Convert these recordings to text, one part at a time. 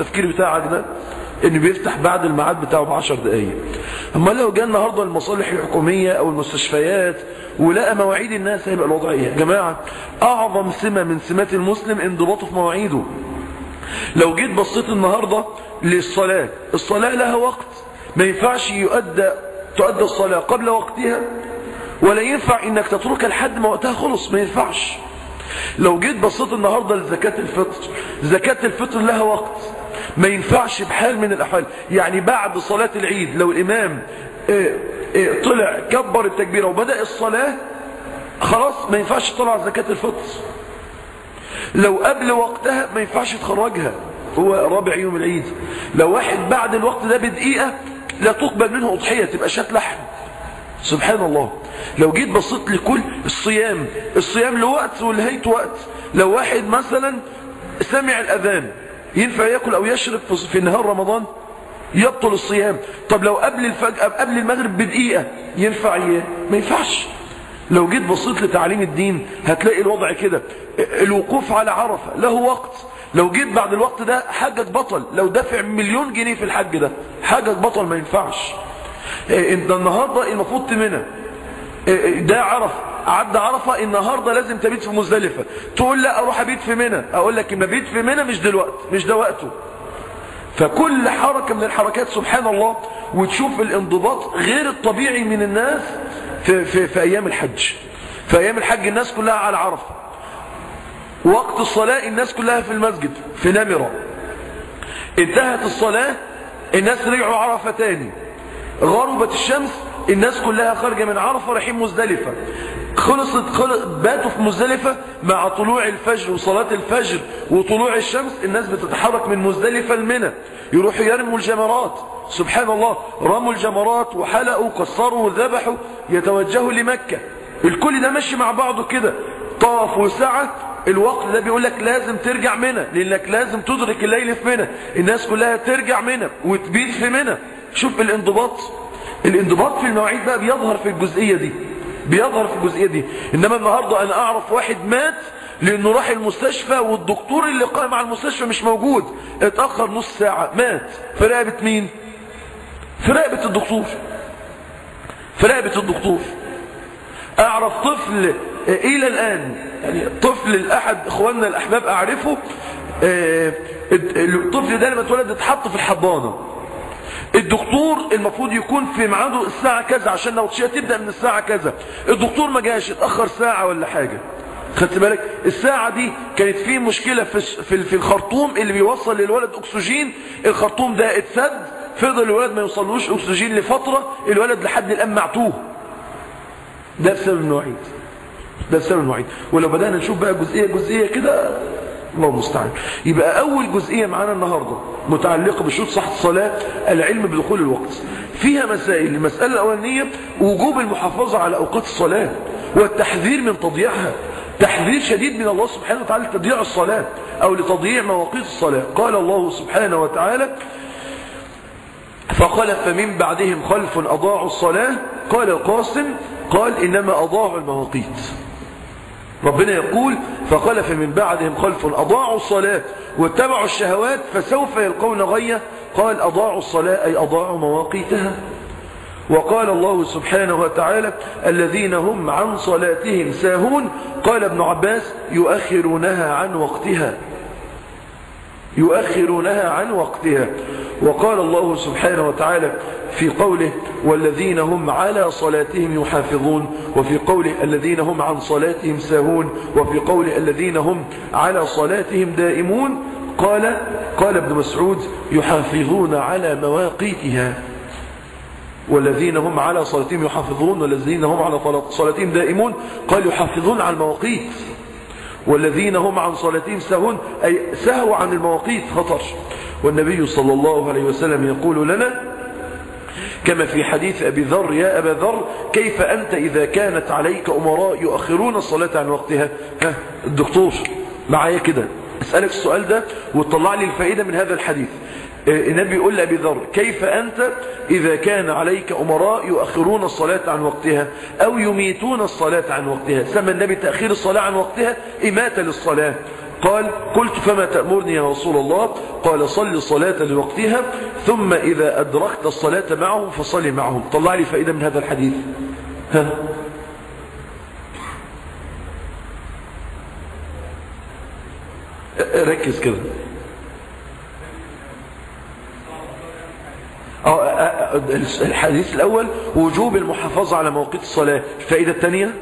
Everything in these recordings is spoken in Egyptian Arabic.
التفكير بتاعك ده انه بيفتح بعد الميعاد بتاعه بعشر دقايق اما لو جاء النهارده المصالح الحكوميه او المستشفيات ولقى مواعيد الناس هيبقى الوضع ايه يا جماعه اعظم سمه من سمات المسلم انضباطه في مواعيده لو جيت بصيت النهارده للصلاه الصلاه لها وقت ما ينفعش يؤدى تؤدى الصلاه قبل وقتها ولا ينفع انك تتركها لحد ما وقتها خلص ما ينفعش لو جيت بصيت النهارده لزكاه الفطر زكاه الفطر لها وقت ما ينفعش بحال من الاحوال يعني بعد صلاه العيد لو الامام اه اه طلع كبر التكبيره وبدا الصلاه خلاص ما ينفعش تطلع زكاه الفطر لو قبل وقتها ما ينفعش تخرجها هو رابع يوم العيد لو واحد بعد الوقت ده بدقيقه لا تقبل منه اضحيه تبقى شات لحم سبحان الله لو جيت بصيت لكل الصيام الصيام لوقت ولهيت وقت لو واحد مثلا سمع الأذان ينفع يأكل أو يشرب في نهار رمضان يبطل الصيام طب لو قبل الفجأة قبل المغرب بدقيقة ينفع ي... ما ينفعش لو جيت بصيت لتعليم الدين هتلاقي الوضع كده الوقوف على عرفة له وقت لو جيت بعد الوقت ده حاجك بطل لو دافع مليون جنيه في الحج ده حاجك بطل ما ينفعش انت النهاردة المفروض تمنى ده عرف عدى عرفة النهاردة لازم تبيت في مزدلفة تقول لا اروح ابيت في منى اقول لك ان بيت في منى مش دلوقتي مش ده وقته فكل حركة من الحركات سبحان الله وتشوف الانضباط غير الطبيعي من الناس في, في, في ايام الحج في ايام الحج الناس كلها على عرفة وقت الصلاة الناس كلها في المسجد في نمرة انتهت الصلاة الناس رجعوا عرفة تاني غربت الشمس الناس كلها خارجة من عرفة رايحين مزدلفة خلصت خلص باتوا في مزدلفة مع طلوع الفجر وصلاة الفجر وطلوع الشمس الناس بتتحرك من مزدلفة لمنى يروحوا يرموا الجمرات سبحان الله رموا الجمرات وحلقوا كسروا وذبحوا يتوجهوا لمكة الكل ده ماشي مع بعضه كده طاف وسعة الوقت ده بيقول لك لازم ترجع منى لانك لازم تدرك الليل في منى الناس كلها ترجع منى وتبيت في منى شوف الانضباط الانضباط في المواعيد بقى بيظهر في الجزئية دي بيظهر في الجزئية دي انما النهاردة انا اعرف واحد مات لانه راح المستشفى والدكتور اللي قائم على المستشفى مش موجود اتأخر نص ساعة مات في رقبة مين في رقبة الدكتور في رقبة الدكتور اعرف طفل الى الان يعني طفل الاحد اخواننا الاحباب اعرفه الطفل ده لما اتولد اتحط في الحضانه الدكتور المفروض يكون في ميعاده الساعة كذا عشان النوتشية تبدأ من الساعة كذا الدكتور ما جاش اتأخر ساعة ولا حاجة خدت بالك الساعة دي كانت فيه مشكلة في في في الخرطوم اللي بيوصل للولد أكسجين الخرطوم ده اتسد فضل الولد ما يوصلوش أكسجين لفترة الولد لحد الآن معتوه ده بسبب المواعيد ده بسبب المواعيد ولو بدأنا نشوف بقى جزئية جزئية كده الله المستعان يبقى أول جزئية معانا النهاردة متعلقة بشروط صحة الصلاة العلم بدخول الوقت فيها مسائل المسألة الأولانية وجوب المحافظة على أوقات الصلاة والتحذير من تضييعها تحذير شديد من الله سبحانه وتعالى لتضييع الصلاة أو لتضييع مواقيت الصلاة قال الله سبحانه وتعالى فخلف من بعدهم خلف أضاعوا الصلاة قال القاسم قال إنما أضاعوا المواقيت ربنا يقول فخلف من بعدهم خلف أضاعوا الصلاة واتبعوا الشهوات فسوف يلقون غية قال أضاعوا الصلاة أي أضاعوا مواقيتها وقال الله سبحانه وتعالى الذين هم عن صلاتهم ساهون قال ابن عباس يؤخرونها عن وقتها يؤخرونها عن وقتها وقال الله سبحانه وتعالى في قوله والذين هم على صلاتهم يحافظون وفي قوله الذين هم عن صلاتهم ساهون وفي قوله الذين هم على صلاتهم دائمون قال قال ابن مسعود يحافظون على مواقيتها والذين هم على صلاتهم يحافظون والذين هم على صلاتهم دائمون قال يحافظون على المواقيت والذين هم عن صلاتهم سهون أي سهوا عن المواقيت خطر والنبي صلى الله عليه وسلم يقول لنا كما في حديث أبي ذر يا أبا ذر كيف أنت إذا كانت عليك أمراء يؤخرون الصلاة عن وقتها ها الدكتور معايا كده أسألك السؤال ده وتطلع لي الفائدة من هذا الحديث النبي يقول لأبي ذر كيف أنت إذا كان عليك أمراء يؤخرون الصلاة عن وقتها أو يميتون الصلاة عن وقتها سمى النبي تأخير الصلاة عن وقتها إماتة للصلاة قال قلت فما تأمرني يا رسول الله قال صل صلاة لوقتها ثم إذا أدركت الصلاة معهم فصل معهم طلع لي فائدة من هذا الحديث ها ركز كده الحديث الأول وجوب المحافظة على مواقيت الصلاة الفائدة الثانية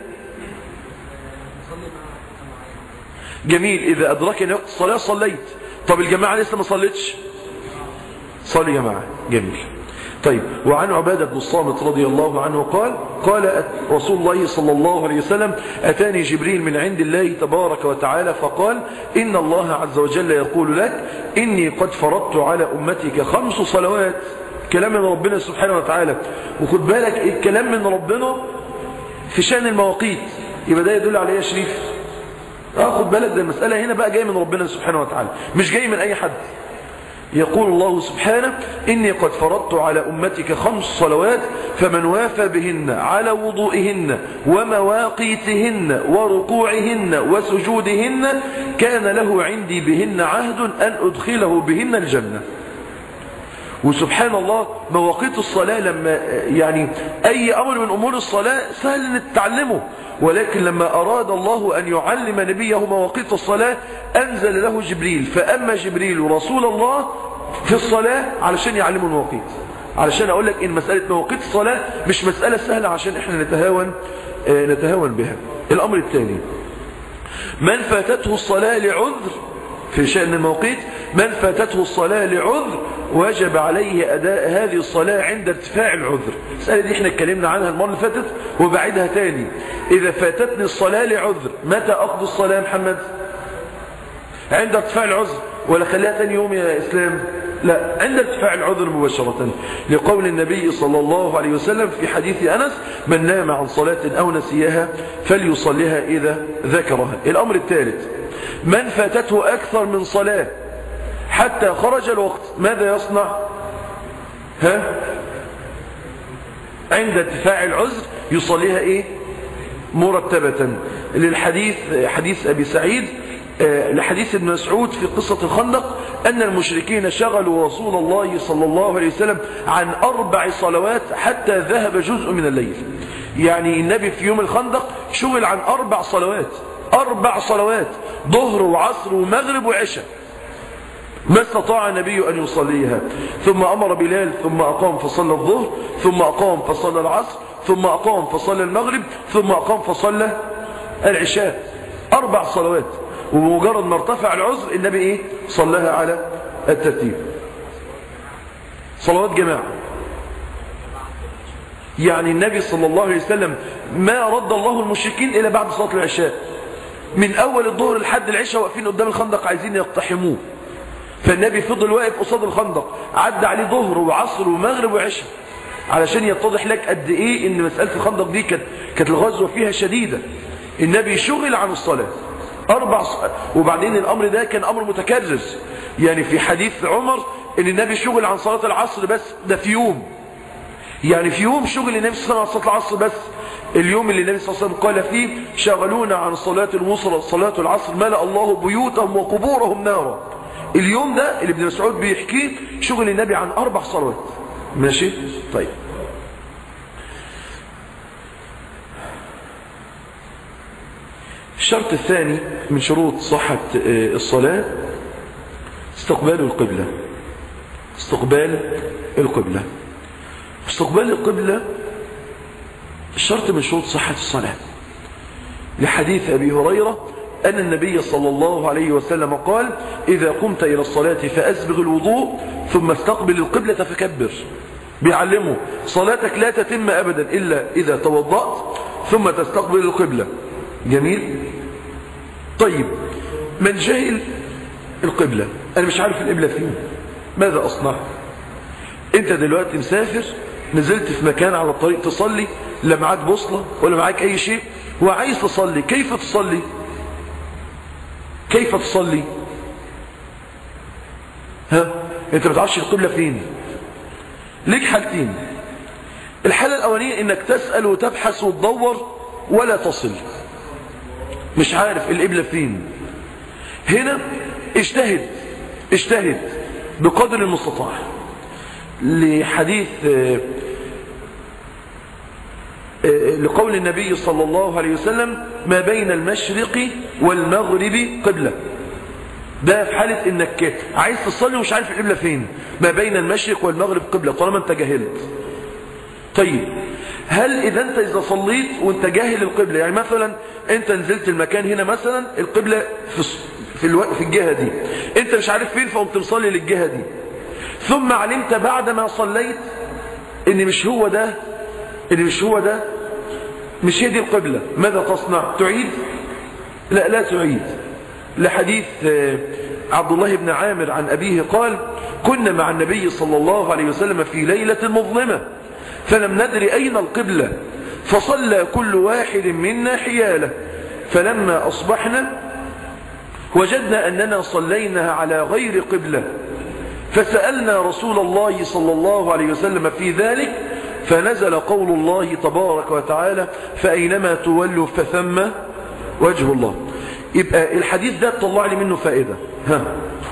جميل إذا أدركني وقت الصلاة صليت طب الجماعة لسه ما صليتش صلي جماعة جميل طيب وعن عبادة بن الصامت رضي الله عنه قال قال رسول الله صلى الله عليه وسلم أتاني جبريل من عند الله تبارك وتعالى فقال إن الله عز وجل يقول لك إني قد فرضت على أمتك خمس صلوات كلام من ربنا سبحانه وتعالى وخد بالك الكلام من ربنا في شأن المواقيت يبقى ده يدل على ايه يا شريف اه خد بالك ده المسألة هنا بقى جاية من ربنا سبحانه وتعالى مش جاي من أي حد يقول الله سبحانه إني قد فرضت على أمتك خمس صلوات فمن وافى بهن على وضوئهن ومواقيتهن وركوعهن وسجودهن كان له عندي بهن عهد أن أدخله بهن الجنة وسبحان الله مواقيت الصلاة لما يعني أي أمر من أمور الصلاة سهل أن تتعلمه ولكن لما أراد الله أن يعلم نبيه مواقيت الصلاة أنزل له جبريل فأما جبريل رسول الله في الصلاة علشان يعلمه المواقيت علشان أقول لك إن مسألة مواقيت الصلاة مش مسألة سهلة عشان إحنا نتهاون نتهاون بها الأمر الثاني من فاتته الصلاة لعذر في شأن الموقيت من فاتته الصلاة لعذر وجب عليه أداء هذه الصلاة عند ارتفاع العذر السألة دي احنا اتكلمنا عنها المرة اللي فاتت وبعدها تاني إذا فاتتني الصلاة لعذر متى أقضي الصلاة يا محمد عند ارتفاع العذر ولا خليها تاني يوم يا إسلام لا عند ارتفاع العذر مباشرة لقول النبي صلى الله عليه وسلم في حديث أنس من نام عن صلاة أو نسيها فليصليها إذا ذكرها الأمر الثالث من فاتته أكثر من صلاة حتى خرج الوقت ماذا يصنع ها عند ارتفاع العذر يصليها ايه مرتبة للحديث حديث أبي سعيد لحديث ابن مسعود في قصة الخندق أن المشركين شغلوا رسول الله صلى الله عليه وسلم عن أربع صلوات حتى ذهب جزء من الليل يعني النبي في يوم الخندق شغل عن أربع صلوات أربع صلوات ظهر وعصر ومغرب وعشاء ما استطاع النبي أن يصليها ثم أمر بلال ثم أقام فصلى الظهر ثم أقام فصلى العصر ثم أقام فصلى المغرب ثم أقام فصلى العشاء أربع صلوات وبمجرد ما ارتفع العذر النبي إيه صلىها على الترتيب صلوات جماعة يعني النبي صلى الله عليه وسلم ما رد الله المشركين إلى بعد صلاة العشاء من أول الظهر لحد العشاء واقفين قدام الخندق عايزين يقتحموه فالنبي فضل واقف قصاد الخندق عدى عليه ظهر وعصر ومغرب وعشاء علشان يتضح لك قد ايه ان مسألة الخندق دي كانت كانت الغزوة فيها شديدة النبي شغل عن الصلاة أربع ص... وبعدين الأمر ده كان أمر متكرر يعني في حديث عمر ان النبي شغل عن صلاة العصر بس ده في يوم يعني في يوم شغل النبي صلى الله عليه وسلم عن صلاة العصر بس اليوم اللي النبي صلى الله عليه وسلم قال فيه شغلونا عن صلاة الوصل صلاة العصر ملأ الله بيوتهم وقبورهم نارا اليوم ده اللي ابن مسعود بيحكيه شغل النبي عن أربع صلوات ماشي طيب الشرط الثاني من شروط صحة الصلاة استقبال القبلة استقبال القبلة استقبال القبلة شرط من شروط صحة الصلاة لحديث أبي هريرة أن النبي صلى الله عليه وسلم قال إذا قمت إلى الصلاة فأسبغ الوضوء ثم استقبل القبلة فكبر بيعلمه صلاتك لا تتم أبدا إلا إذا توضأت ثم تستقبل القبلة جميل طيب من جهل القبلة أنا مش عارف القبلة فين ماذا أصنع أنت دلوقتي مسافر نزلت في مكان على الطريق تصلي لا معاك بوصلة ولا معاك أي شيء وعايز تصلي كيف تصلي كيف تصلي ها انت ما تعرفش القبلة فين ليك حالتين الحالة الأولانية انك تسأل وتبحث وتدور ولا تصل مش عارف القبلة فين هنا اجتهد اجتهد بقدر المستطاع لحديث آه، آه، لقول النبي صلى الله عليه وسلم ما بين المشرق والمغرب قبلة ده في حالة انك عايز تصلي ومش عارف القبلة فين ما بين المشرق والمغرب قبلة طالما انت جاهلت طيب هل اذا انت اذا صليت وانت جاهل القبلة يعني مثلا انت نزلت المكان هنا مثلا القبلة في في, الو... في الجهة دي انت مش عارف فين فقمت مصلي للجهة دي ثم علمت بعد ما صليت ان مش هو ده ان مش هو ده مش هي دي القبلة ماذا تصنع تعيد لا لا تعيد لحديث آه، عبد الله بن عامر عن أبيه قال كنا مع النبي صلى الله عليه وسلم في ليلة مظلمة فلم ندر أين القبلة فصلى كل واحد منا حياله فلما أصبحنا وجدنا أننا صلينا على غير قبلة فسألنا رسول الله صلى الله عليه وسلم في ذلك فنزل قول الله تبارك وتعالى فأينما تولوا فثم وجه الله يبقى الحديث ده طلع لي منه فائدة ها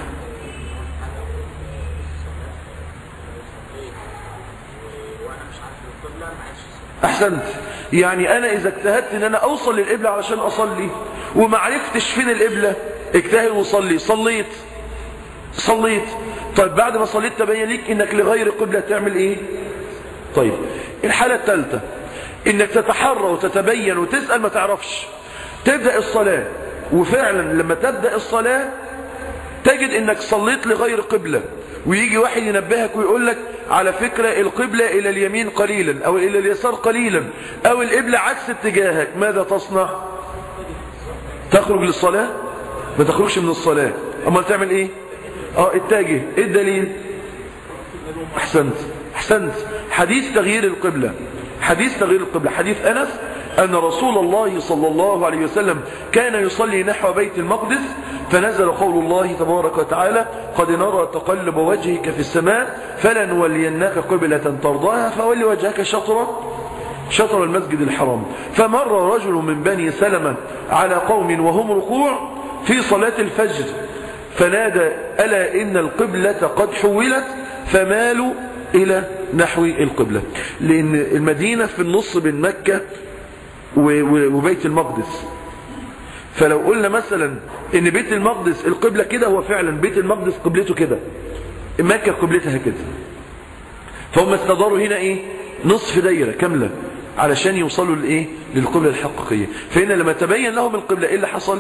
احسنت يعني انا اذا اجتهدت ان انا اوصل للقبلة علشان اصلي وما عرفتش فين القبلة اجتهد وصلي صليت صليت طيب بعد ما صليت تبين ليك انك لغير قبلة تعمل ايه طيب الحالة الثالثة انك تتحرى وتتبين وتسأل ما تعرفش تبدأ الصلاة وفعلا لما تبدأ الصلاة تجد انك صليت لغير قبلة ويجي واحد ينبهك ويقول لك على فكرة القبلة الى اليمين قليلا او الى اليسار قليلا او القبلة عكس اتجاهك ماذا تصنع تخرج للصلاة ما تخرجش من الصلاة اما تعمل ايه اه اتجه ايه الدليل احسنت احسنت حديث تغيير القبلة حديث تغيير القبلة حديث انس أن رسول الله صلى الله عليه وسلم كان يصلي نحو بيت المقدس فنزل قول الله تبارك وتعالى قد نرى تقلب وجهك في السماء فلنولينك قبلة ترضاها فولي وجهك شطر شطر المسجد الحرام فمر رجل من بني سلمة على قوم وهم ركوع في صلاة الفجر فنادى ألا إن القبلة قد حولت فمالوا إلى نحو القبلة لأن المدينة في النص بين مكة وبيت المقدس فلو قلنا مثلا ان بيت المقدس القبلة كده هو فعلا بيت المقدس قبلته كده مكة قبلتها كده فهم استداروا هنا ايه نصف دايرة كاملة علشان يوصلوا لايه للقبلة الحقيقية فهنا لما تبين لهم القبلة ايه اللي حصل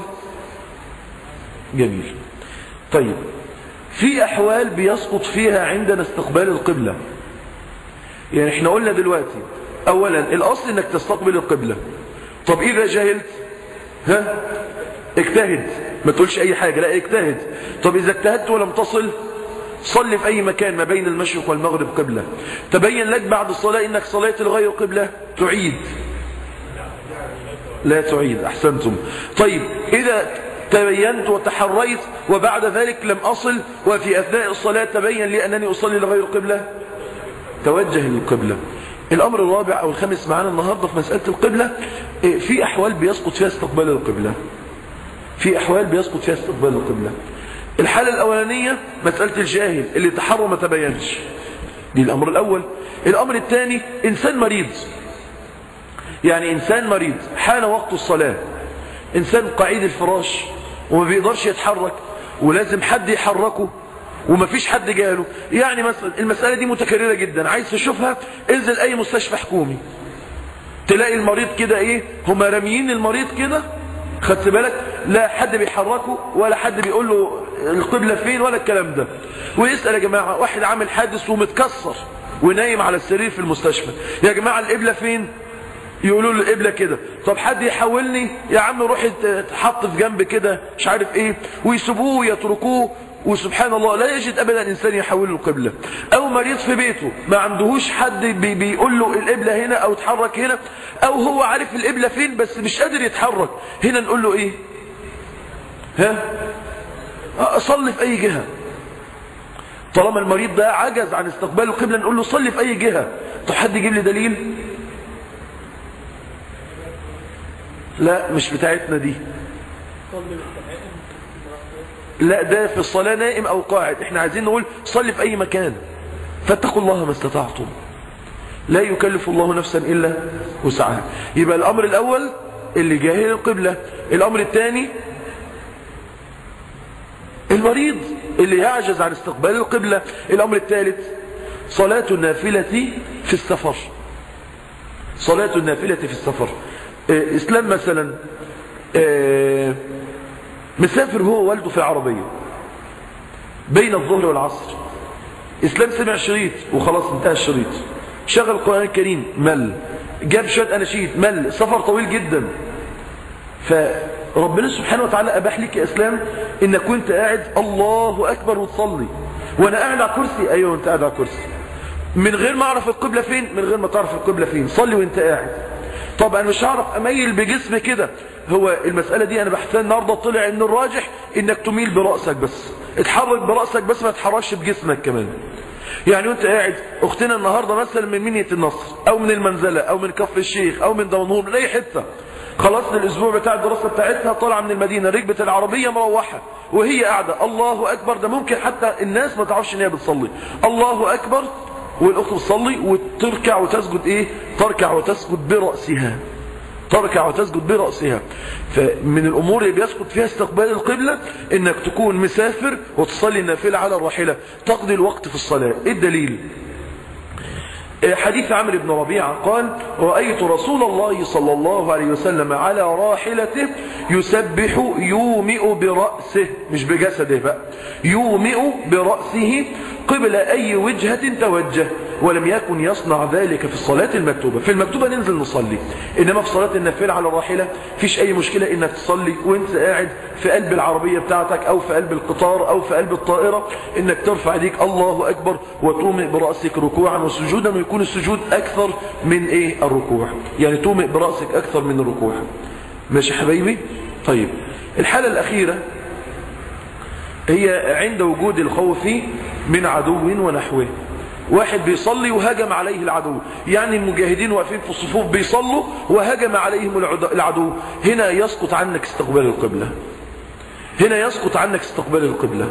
جميل طيب في احوال بيسقط فيها عندنا استقبال القبلة يعني احنا قلنا دلوقتي اولا الاصل انك تستقبل القبلة طب اذا جهلت ها اجتهد ما تقولش اي حاجة لا اجتهد طب اذا اجتهدت ولم تصل صل في اي مكان ما بين المشرق والمغرب قبلة تبين لك بعد الصلاة انك صليت لغير قبلة تعيد لا تعيد احسنتم طيب اذا تبينت وتحريت وبعد ذلك لم اصل وفي اثناء الصلاة تبين لي انني اصلي لغير قبلة توجه للقبلة الأمر الرابع أو الخامس معانا النهاردة في مسألة القبلة في أحوال بيسقط فيها استقبال القبلة في أحوال بيسقط فيها استقبال القبلة الحالة الأولانية مسألة الجاهل اللي تحرم ما تبينش دي الأمر الأول الأمر الثاني إنسان مريض يعني إنسان مريض حان وقت الصلاة إنسان قعيد الفراش وما بيقدرش يتحرك ولازم حد يحركه ومفيش حد جاله يعني مثلا المسألة دي متكررة جدا عايز تشوفها انزل اي مستشفى حكومي تلاقي المريض كده ايه هما راميين المريض كده خدت بالك لا حد بيحركه ولا حد بيقول له القبلة فين ولا الكلام ده ويسأل يا جماعة واحد عامل حادث ومتكسر ونايم على السرير في المستشفى يا جماعة القبلة فين يقولوا له القبلة كده طب حد يحولني يا عم روح اتحط في جنب كده مش عارف ايه ويسيبوه ويتركوه وسبحان الله لا يجد ابدا انسان يحول له القبلة او مريض في بيته ما عندهوش حد بي بيقول له القبلة هنا او اتحرك هنا او هو عارف القبلة فين بس مش قادر يتحرك هنا نقول له ايه ها اصلي في اي جهة طالما المريض ده عجز عن استقبال القبلة نقول له صلي في اي جهة طب حد يجيب لي دليل لا مش بتاعتنا دي لا ده في الصلاة نائم او قاعد احنا عايزين نقول صلي في اي مكان فاتقوا الله ما استطعتم لا يكلف الله نفسا الا وسعها يبقى الامر الاول اللي جاهل القبلة الامر الثاني المريض اللي يعجز عن استقبال القبلة الامر الثالث صلاة النافلة في السفر صلاة النافلة في السفر آه، اسلام مثلا آه، مسافر هو والده في العربية بين الظهر والعصر اسلام سمع شريط وخلاص انتهى الشريط شغل القرآن الكريم مل جاب شوية اناشيد مل سفر طويل جدا فربنا سبحانه وتعالى اباح لك يا اسلام انك كنت قاعد الله اكبر وتصلي وانا قاعد على كرسي ايوه انت قاعد على كرسي من غير ما اعرف القبلة فين من غير ما تعرف القبلة فين صلي وانت قاعد طب انا مش هعرف اميل بجسمي كده هو المسألة دي انا بحثها النهاردة طلع ان الراجح انك تميل برأسك بس اتحرك برأسك بس ما تحركش بجسمك كمان يعني وانت قاعد اختنا النهاردة مثلا من منية النصر او من المنزلة او من كفر الشيخ او من دمنهور من اي حتة خلاص الاسبوع بتاع الدراسة بتاعتها طالعة من المدينة ركبت العربية مروحة وهي قاعدة الله اكبر ده ممكن حتى الناس ما تعرفش ان هي بتصلي الله اكبر والاخت بتصلي وتركع وتسجد ايه تركع وتسجد برأسها تركع وتسجد برأسها فمن الأمور اللي بيسقط فيها استقبال القبلة إنك تكون مسافر وتصلي النافلة على الراحلة تقضي الوقت في الصلاة إيه الدليل حديث عمرو بن ربيعة قال رأيت رسول الله صلى الله عليه وسلم على راحلته يسبح يومئ برأسه مش بجسده بقى يومئ برأسه قبل أي وجهة توجه ولم يكن يصنع ذلك في الصلاة المكتوبة في المكتوبة ننزل نصلي إنما في صلاة النافلة على الراحلة فيش أي مشكلة إنك تصلي وإنت قاعد في قلب العربية بتاعتك أو في قلب القطار أو في قلب الطائرة إنك ترفع يديك الله أكبر وتومئ برأسك ركوعا وسجودا ويكون السجود أكثر من إيه الركوع يعني تومئ برأسك أكثر من الركوع ماشي حبايبي طيب الحالة الأخيرة هي عند وجود الخوف من عدو ونحوه واحد بيصلي وهجم عليه العدو يعني المجاهدين واقفين في الصفوف بيصلوا وهجم عليهم العدو هنا يسقط عنك استقبال القبلة هنا يسقط عنك استقبال القبلة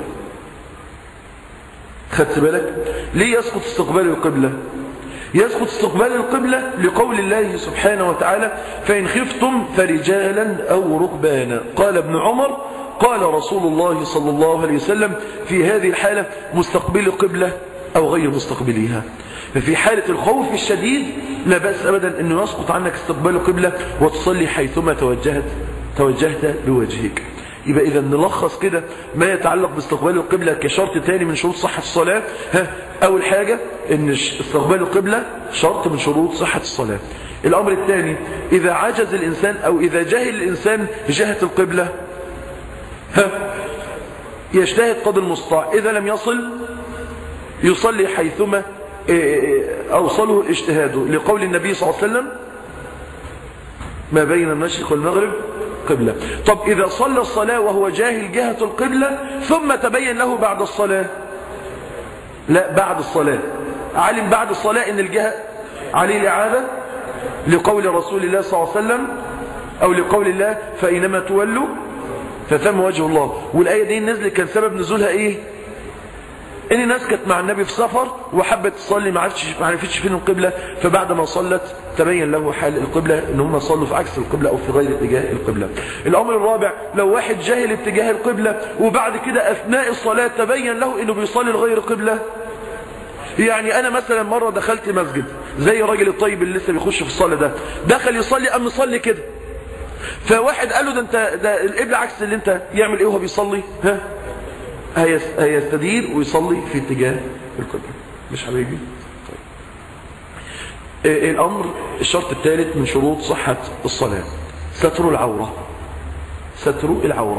خدت بالك ليه يسقط استقبال القبلة يسقط استقبال القبلة لقول الله سبحانه وتعالى فإن خفتم فرجالا أو ركبانا قال ابن عمر قال رسول الله صلى الله عليه وسلم في هذه الحالة مستقبل القبلة أو غير مستقبليها ففي حالة الخوف الشديد لا بأس أبدا أنه يسقط عنك استقبال القبلة وتصلي حيثما توجهت توجهت بوجهك يبقى إذا نلخص كده ما يتعلق باستقبال القبلة كشرط تاني من شروط صحة الصلاة ها أول حاجة أن استقبال القبلة شرط من شروط صحة الصلاة الأمر الثاني إذا عجز الإنسان أو إذا جهل الإنسان جهة القبلة ها يجتهد قدر المستطاع إذا لم يصل يصلي حيثما أوصله الاجتهاد لقول النبي صلى الله عليه وسلم ما بين المشرق والمغرب قبلة طب إذا صلى الصلاة وهو جاهل جهة القبلة ثم تبين له بعد الصلاة لا بعد الصلاة علم بعد الصلاة إن الجهة عليه الإعادة لقول رسول الله صلى الله عليه وسلم أو لقول الله فإنما تولوا فثم وجه الله والآية دي نزل كان سبب نزولها إيه ان الناس كانت مع النبي في سفر وحبت تصلي ما عرفتش ما عرفتش فين القبلة فبعد ما صلت تبين له حال القبلة ان هم صلوا في عكس القبلة او في غير اتجاه القبلة الامر الرابع لو واحد جاهل اتجاه القبلة وبعد كده اثناء الصلاة تبين له انه بيصلي لغير القبلة يعني انا مثلا مرة دخلت مسجد زي الراجل الطيب اللي لسه بيخش في الصلاة ده دخل يصلي ام يصلي كده فواحد قال له ده انت ده القبلة عكس اللي انت يعمل ايه وهو بيصلي ها هيستدير ويصلي في اتجاه القبلة مش حبيبي طيب. الأمر الشرط الثالث من شروط صحة الصلاة ستر العورة ستر العورة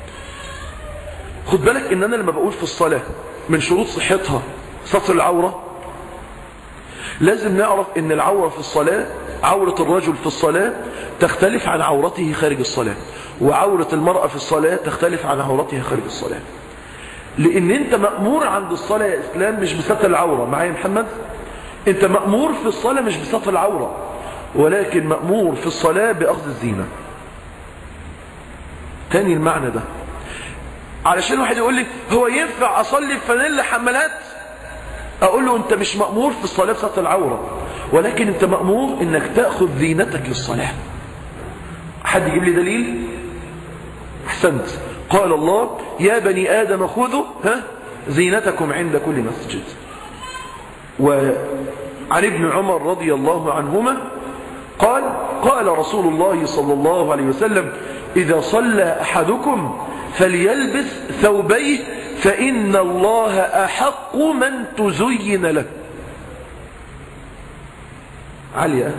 خد بالك ان انا لما بقول في الصلاة من شروط صحتها ستر العورة لازم نعرف ان العورة في الصلاة عورة الرجل في الصلاة تختلف عن عورته خارج الصلاة وعورة المرأة في الصلاة تختلف عن عورتها خارج الصلاة لان انت مأمور عند الصلاة يا اسلام مش بستر العورة معايا محمد انت مأمور في الصلاة مش بستر العورة ولكن مأمور في الصلاة بأخذ الزينة تاني المعنى ده علشان واحد يقول لي هو ينفع اصلي بفانيلا حمالات اقول له انت مش مأمور في الصلاة بسطر العورة ولكن انت مأمور انك تأخذ زينتك للصلاة حد يجيب لي دليل احسنت قال الله يا بني آدم خذوا ها زينتكم عند كل مسجد وعن ابن عمر رضي الله عنهما قال قال رسول الله صلى الله عليه وسلم إذا صلى أحدكم فليلبس ثوبيه فإن الله أحق من تزين له عالية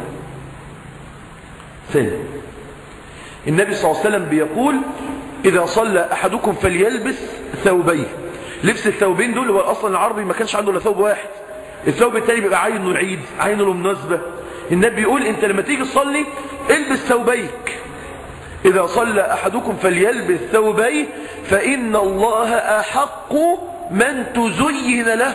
ثاني النبي صلى الله عليه وسلم بيقول إذا صلى أحدكم فليلبس ثوبيه لبس الثوبين دول هو أصلا العربي ما كانش عنده الا ثوب واحد الثوب التاني بيبقى عينه العيد عينه المناسبة النبي بيقول انت لما تيجي تصلي البس ثوبيك إذا صلى أحدكم فليلبس ثوبيه فإن الله أحق من تزين له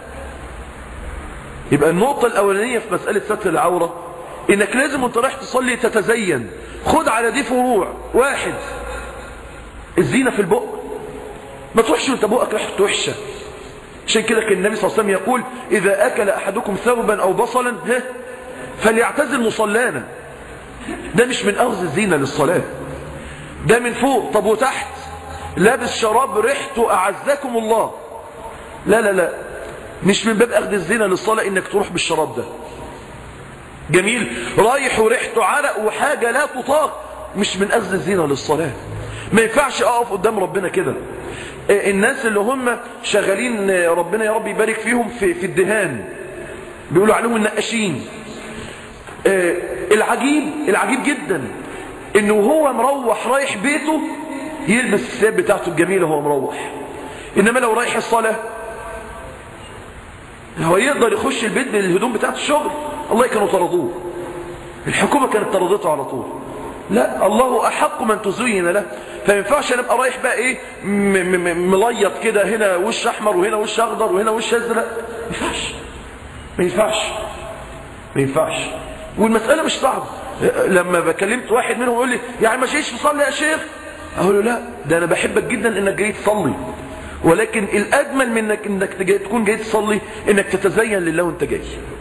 يبقى النقطة الأولانية في مسألة ستر العورة إنك لازم وانت رايح تصلي تتزين خد على دي فروع واحد الزينة في البق ما تروحش وانت بقك ريحته وحشة عشان كده كان النبي صلى الله عليه وسلم يقول إذا أكل أحدكم ثوبا أو بصلا ها فليعتزل مصلانا ده مش من أخذ الزينة للصلاة ده من فوق طب وتحت لابس شراب ريحته أعزكم الله لا لا لا مش من باب أخذ الزينة للصلاة إنك تروح بالشراب ده جميل رايح وريحته عرق وحاجة لا تطاق مش من أخذ الزينة للصلاة ما ينفعش أقف قدام ربنا كده الناس اللي هم شغالين ربنا يا رب يبارك فيهم في, في الدهان بيقولوا عليهم النقاشين العجيب العجيب جدا انه هو مروح رايح بيته يلبس الثياب بتاعته الجميلة وهو مروح انما لو رايح الصلاة هو يقدر يخش البيت بالهدوم بتاعت الشغل الله كانوا طردوه الحكومة كانت طردته على طول لا الله أحق من تزين له فما ينفعش انا ابقى رايح بقى ايه مليط كده هنا وش احمر وهنا وش اخضر وهنا وش ازرق ما ينفعش ما ينفعش ما ينفعش والمسألة مش صعبة لما بكلمت واحد منهم يقول لي يعني ما جايش تصلي يا شيخ اقول له لا ده انا بحبك جدا انك جاي تصلي ولكن الاجمل من انك انك تكون جاي تصلي انك تتزين لله وانت جاي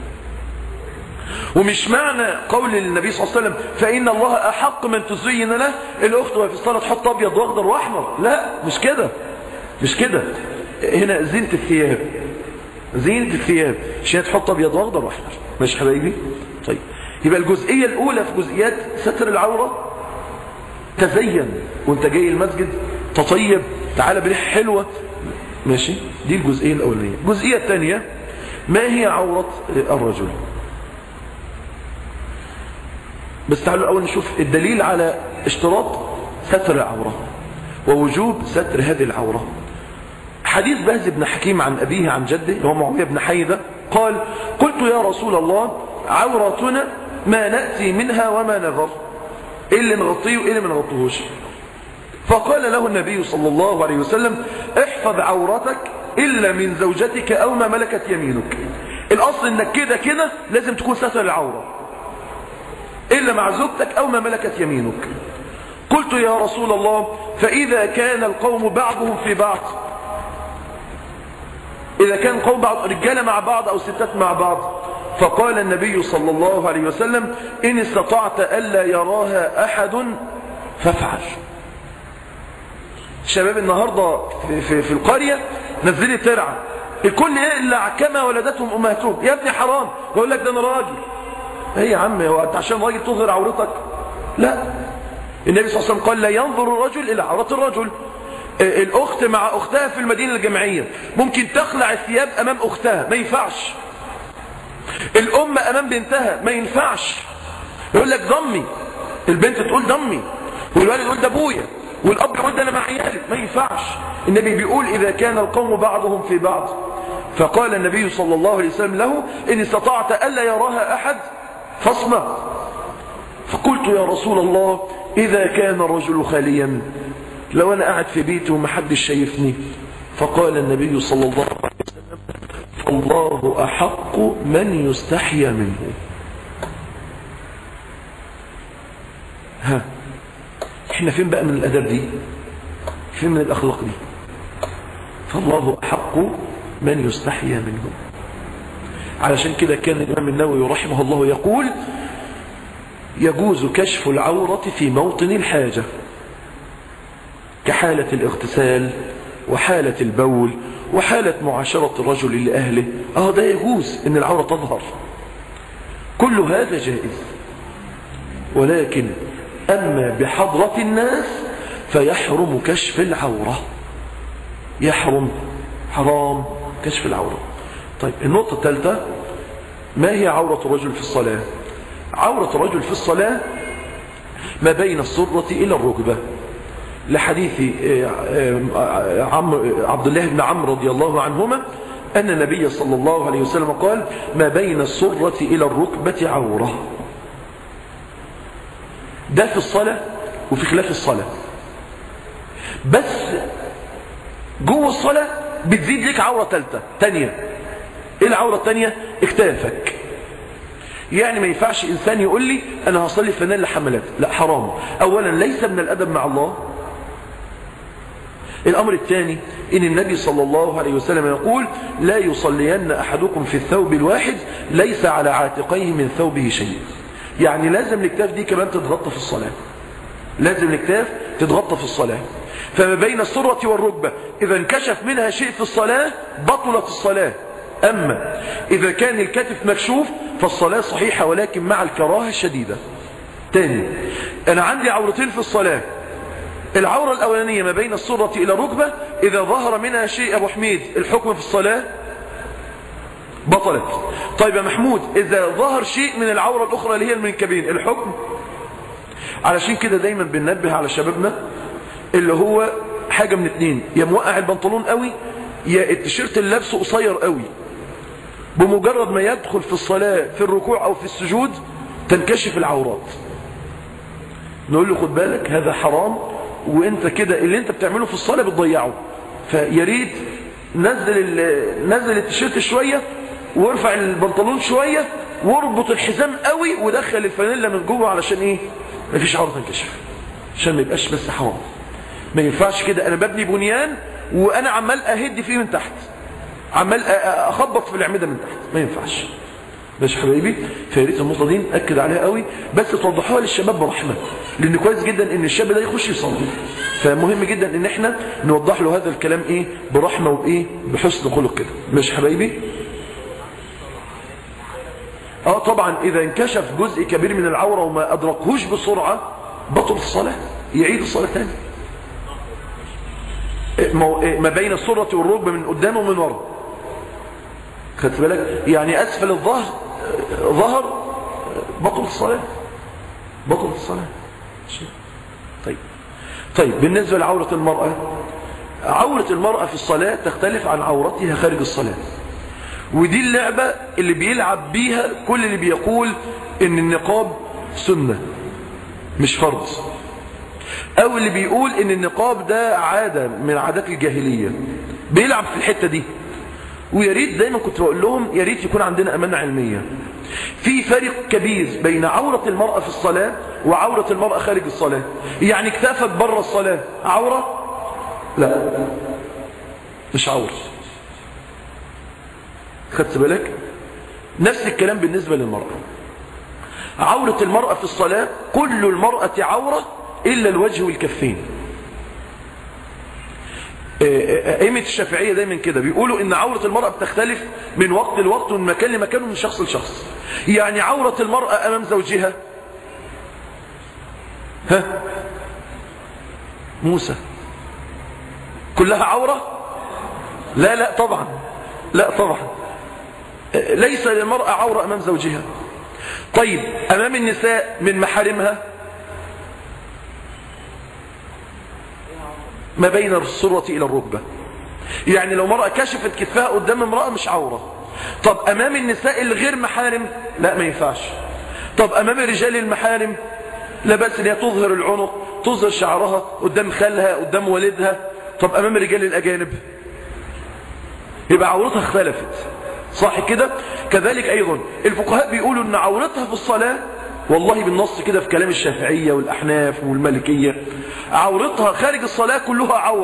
ومش معنى قول النبي صلى الله عليه وسلم فإن الله أحق من تزين له الأخت وهي في الصلاة تحط أبيض وأخضر وأحمر لا مش كده مش كده هنا زينة الثياب زينة الثياب عشان تحط أبيض وأخضر وأحمر ماشي حبايبي طيب يبقى الجزئية الأولى في جزئيات ستر العورة تزين وانت جاي المسجد تطيب تعالى بريحة حلوة ماشي دي الجزئية الأولانية الجزئية الثانية ما هي عورة الرجل بس تعالوا الأول نشوف الدليل على اشتراط ستر العورة ووجوب ستر هذه العورة حديث بهز بن حكيم عن أبيه عن جده هو معاوية بن حيدة قال قلت يا رسول الله عورتنا ما نأتي منها وما نذر إيه اللي نغطيه وإيه اللي ما نغطيهوش فقال له النبي صلى الله عليه وسلم احفظ عورتك إلا من زوجتك أو ما ملكت يمينك الأصل إنك كده كده لازم تكون ستر العورة إلا مع زوجتك أو ما ملكت يمينك قلت يا رسول الله فإذا كان القوم بعضهم في بعض إذا كان قوم بعض رجالة مع بعض أو ستات مع بعض فقال النبي صلى الله عليه وسلم إن استطعت ألا يراها أحد فافعل شباب النهاردة في, في, في القرية نزلي ترعى الكل يقلع كما ولدتهم أمهاتهم يا ابني حرام يقول لك ده أنا راجل ايه يا عم هو انت عشان راجل تظهر عورتك لا النبي صلى الله عليه وسلم قال لا ينظر الرجل الى عورة الرجل الاخت مع اختها في المدينة الجامعية ممكن تخلع الثياب امام اختها ما ينفعش الام امام بنتها ما ينفعش يقول لك ضمي البنت تقول ضمي والولد يقول ده ابويا والاب يقول ده انا مع عيالي ما ينفعش النبي بيقول اذا كان القوم بعضهم في بعض فقال النبي صلى الله عليه وسلم له ان استطعت الا يراها احد فاصنع فقلت يا رسول الله إذا كان الرجل خاليا لو أنا قاعد في بيتي ومحدش شايفني فقال النبي صلى الله عليه وسلم فالله أحق من يستحيا منه ها احنا فين بقى من الأدب دي فين من الأخلاق دي فالله أحق من يستحيا منه علشان كده كان الإمام النووي رحمه الله يقول يجوز كشف العورة في موطن الحاجة كحالة الاغتسال وحالة البول وحالة معاشرة الرجل لأهله اه ده يجوز ان العورة تظهر كل هذا جائز ولكن أما بحضرة الناس فيحرم كشف العورة يحرم حرام كشف العورة طيب النقطة الثالثة ما هي عورة الرجل في الصلاة عورة الرجل في الصلاة ما بين السرة إلى الركبة لحديث عبد الله بن عمرو رضي الله عنهما أن النبي صلى الله عليه وسلم قال ما بين السرة إلى الركبة عورة ده في الصلاة وفي خلاف الصلاة بس جوه الصلاة بتزيد لك عورة ثالثة تانية ايه العورة التانية اكتافك يعني ما ينفعش انسان يقول لي انا هصلي فنان لحملات لا حرام اولا ليس من الادب مع الله الامر الثاني ان النبي صلى الله عليه وسلم يقول لا يصلين احدكم في الثوب الواحد ليس على عاتقيه من ثوبه شيء يعني لازم الاكتاف دي كمان تتغطى في الصلاة لازم الاكتاف تتغطى في الصلاة فما بين السرة والركبة إذا انكشف منها شيء في الصلاة بطلت الصلاة أما إذا كان الكتف مكشوف فالصلاة صحيحة ولكن مع الكراهة الشديدة تاني أنا عندي عورتين في الصلاة العورة الأولانية ما بين السرة إلى الركبة إذا ظهر منها شيء أبو حميد الحكم في الصلاة بطلت طيب يا محمود إذا ظهر شيء من العورة الأخرى اللي هي المنكبين الحكم علشان كده دايما بننبه على شبابنا اللي هو حاجة من اتنين يا موقع البنطلون قوي يا التيشيرت اللي لابسه قصير قوي بمجرد ما يدخل في الصلاة في الركوع أو في السجود تنكشف العورات نقول له خد بالك هذا حرام وانت كده اللي انت بتعمله في الصلاة بتضيعه فيا ريت نزل نزل التيشيرت شوية وارفع البنطلون شوية واربط الحزام قوي ودخل الفانيلا من جوه علشان ايه مفيش عورة تنكشف عشان ما يبقاش بس حرام ما ينفعش كده انا ببني بنيان وانا عمال اهد فيه من تحت عمال اخبط في الاعمده من تحت ما ينفعش ماشي حبايبي فياريت النقطه دي ناكد عليها قوي بس توضحوها للشباب برحمه لان كويس جدا ان الشاب ده يخش يصلي فمهم جدا ان احنا نوضح له هذا الكلام ايه برحمه وبايه بحسن خلق كده ماشي حبايبي اه طبعا اذا انكشف جزء كبير من العوره وما ادركهوش بسرعه بطل الصلاه يعيد الصلاه تاني ما بين السرة والركبة من قدام ومن ورا خدت بالك يعني أسفل الظهر ظهر بطل الصلاة بطل الصلاة طيب طيب بالنسبة لعورة المرأة عورة المرأة في الصلاة تختلف عن عورتها خارج الصلاة ودي اللعبة اللي بيلعب بيها كل اللي بيقول ان النقاب سنة مش فرض او اللي بيقول ان النقاب ده عادة من عادات الجاهلية بيلعب في الحتة دي ويا ريت دايما كنت بقول لهم يا ريت يكون عندنا امانة علمية في فرق كبير بين عورة المرأة في الصلاة وعورة المرأة خارج الصلاة يعني كتافك بره الصلاة عورة لا مش عورة خدت بالك نفس الكلام بالنسبة للمرأة عورة المرأة في الصلاة كل المرأة عورة إلا الوجه والكفين أئمة الشافعية دايما كده بيقولوا إن عورة المرأة بتختلف من وقت لوقت ومن مكان لمكان ومن شخص لشخص يعني عورة المرأة أمام زوجها ها موسى كلها عورة لا لا طبعا لا طبعا ليس للمرأة عورة أمام زوجها طيب أمام النساء من محارمها ما بين السرة إلى الركبة يعني لو مرأة كشفت كتفها قدام امرأة مش عورة طب أمام النساء الغير محارم لا ما ينفعش طب أمام الرجال المحارم لا بس ان هي تظهر العنق تظهر شعرها قدام خالها قدام والدها طب أمام الرجال الأجانب يبقى عورتها اختلفت صح كده كذلك أيضا الفقهاء بيقولوا أن عورتها في الصلاة والله بالنص كده في كلام الشافعية والأحناف والمالكية عورتها خارج الصلاة كلها عورة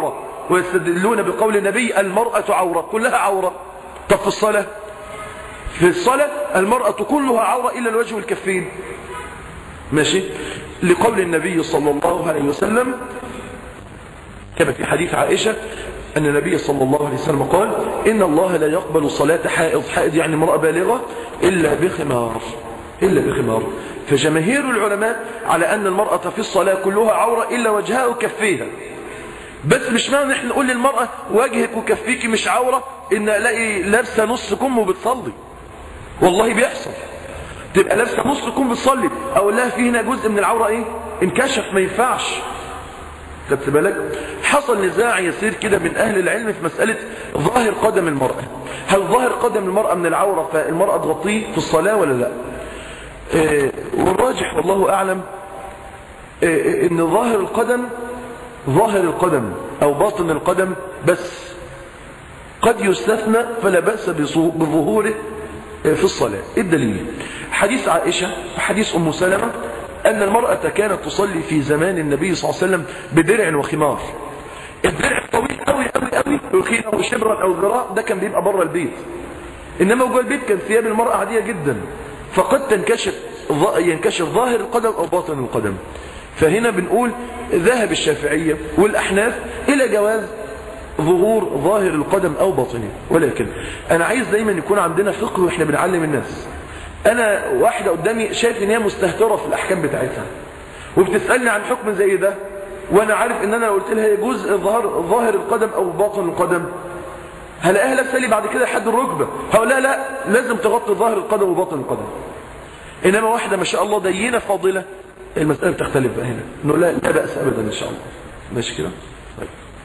ويستدلون بقول النبي المرأة عورة كلها عورة طب في الصلاة في الصلاة المرأة كلها عورة إلا الوجه والكفين ماشي لقول النبي صلى الله عليه وسلم كما في حديث عائشة أن النبي صلى الله عليه وسلم قال إن الله لا يقبل صلاة حائض حائض يعني امرأة بالغة إلا بخمار إلا بخمار فجماهير العلماء على أن المرأة في الصلاة كلها عورة إلا وجهها وكفيها بس مش معنى احنا نقول للمرأة وجهك وكفيك مش عورة إن ألاقي لابسة نص كم وبتصلي والله بيحصل تبقى لابسة نص كم بتصلي أقول لها في هنا جزء من العورة إيه انكشف ما ينفعش خدت بالك حصل نزاع يسير كده من أهل العلم في مسألة ظاهر قدم المرأة هل ظاهر قدم المرأة من العورة فالمرأة تغطيه في الصلاة ولا لا اه والراجح والله أعلم اه ان ظاهر القدم ظاهر القدم أو باطن القدم بس قد يستثنى فلا بأس بظهوره في الصلاة الدليل حديث عائشة وحديث أم سلمة أن المرأة كانت تصلي في زمان النبي صلى الله عليه وسلم بدرع وخمار الدرع طويل قوي قوي قوي يقينه شبرا أو ذراع ده كان بيبقى بره البيت إنما جوه البيت كان ثياب المرأة عادية جدا فقد تنكشف ينكشف ظاهر القدم أو باطن القدم فهنا بنقول ذهب الشافعية والأحناف إلى جواز ظهور ظاهر القدم أو باطنه ولكن أنا عايز دايما يكون عندنا فقه وإحنا بنعلم الناس أنا واحدة قدامي شايف إن هي مستهترة في الأحكام بتاعتها وبتسألني عن حكم زي ده وأنا عارف إن أنا لو قلت لها يجوز ظهر ظاهر القدم أو باطن القدم هلاقيها لابسه لي بعد كده لحد الركبه هقول لا لا لازم تغطي ظاهر القدم وباطن القدم انما واحده ما شاء الله دينه فاضله المساله بتختلف بقى هنا انه لا لا باس ابدا ان شاء الله ماشي كده طيب.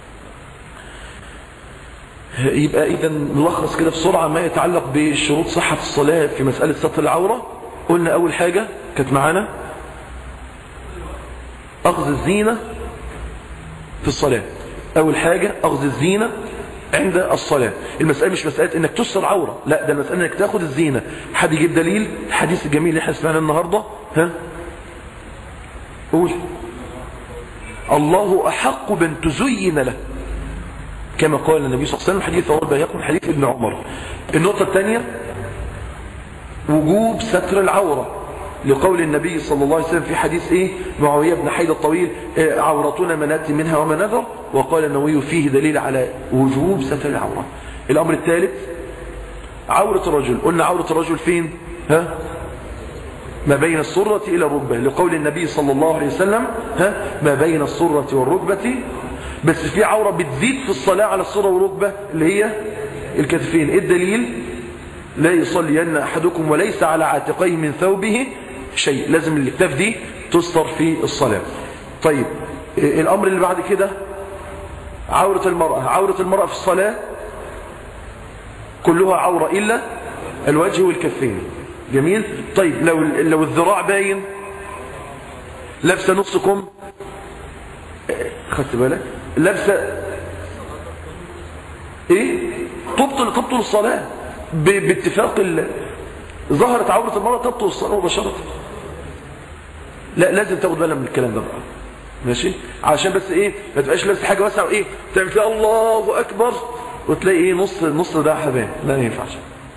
يبقى اذا نلخص كده بسرعه ما يتعلق بشروط صحه الصلاه في مساله ستر العوره قلنا اول حاجه كانت معانا اخذ الزينه في الصلاه اول حاجه اخذ الزينه عند الصلاة المسألة مش مسألة انك تستر عورة لا ده المسألة انك تاخد الزينة حد يجيب دليل الحديث الجميل اللي احنا سمعناه النهاردة ها قول الله أحق بأن تزين له كما قال النبي صلى الله عليه وسلم حديث أول بيقول حديث ابن عمر النقطة الثانية وجوب ستر العورة لقول النبي صلى الله عليه وسلم في حديث ايه معاوية بن حيد الطويل إيه عورتنا ما ناتي منها وما نذر وقال النووي فيه دليل على وجوب ستر العورة الامر الثالث عورة الرجل قلنا عورة الرجل فين ها ما بين السرة إلى الركبة لقول النبي صلى الله عليه وسلم ها ما بين السرة والركبة بس في عورة بتزيد في الصلاة على السرة والركبة اللي هي الكتفين الدليل لا يصلين أحدكم وليس على عاتقيه من ثوبه شيء لازم الاكتاف دي تستر في الصلاة طيب الأمر اللي بعد كده عورة المرأة عورة المرأة في الصلاة كلها عورة إلا الوجه والكفين جميل طيب لو لو الذراع باين لابسه نص كم خدت بالك لابسه ايه تبطل تبطل الصلاه باتفاق ال... ظهرت عورة المرأة تبطل الصلاة مباشرة لا لازم تاخد بالك من الكلام ده بقى ماشي عشان بس ايه ما تبقاش لابس حاجة واسعة وايه تعمل فيها الله اكبر وتلاقي ايه نص نص ده حبان لا ما ينفعش